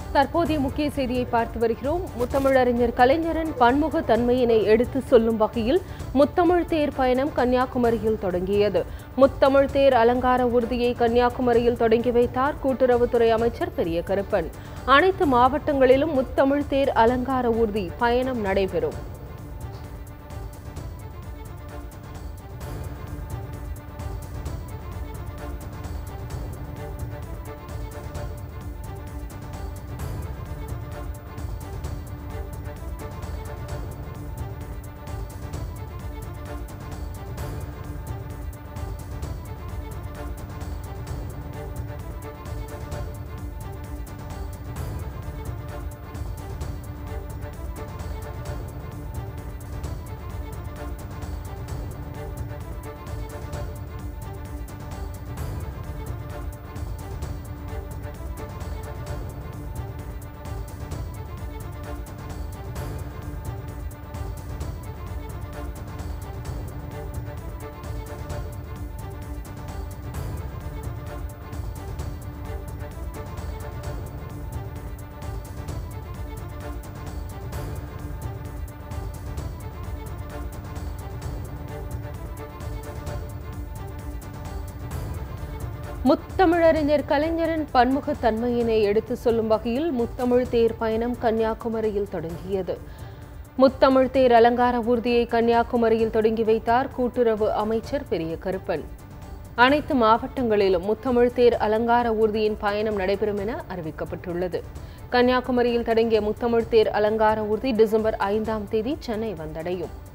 தற்போதைய முக்கிய செய்தியை பார்த்து வருகிறோம் முத்தமிழறிஞர் கலைஞரின் பன்முக தன்மையினை எடுத்து சொல்லும் வகையில் முத்தமிழ் தேர் பயணம் கன்னியாகுமரியில் தொடங்கியது முத்தமிழ் தேர் அலங்கார ஊர்தியை கன்னியாகுமரியில் தொடங்கி வைத்தார் கூட்டுறவுத்துறை அமைச்சர் பெரிய கருப்பன் அனைத்து மாவட்டங்களிலும் முத்தமிழ் தேர் அலங்கார ஊர்தி பயணம் நடைபெறும் முத்தமிழறிஞர் கலைஞரின் பன்முக தன்மையினை எடுத்து சொல்லும் வகையில் முத்தமிழ் தேர் பயணம் கன்னியாகுமரியில் தொடங்கியது முத்தமிழ் தேர் அலங்கார ஊர்தியை கன்னியாகுமரியில் தொடங்கி வைத்தார் கூட்டுறவு அமைச்சர் பெரிய கருப்பன் அனைத்து மாவட்டங்களிலும் முத்தமிழ் தேர் அலங்கார ஊர்தியின் பயணம் நடைபெறும் என அறிவிக்கப்பட்டுள்ளது கன்னியாகுமரியில் தொடங்கிய முத்தமிழ் தேர் அலங்கார ஊர்தி டிசம்பர் ஐந்தாம் தேதி சென்னை வந்தடையும்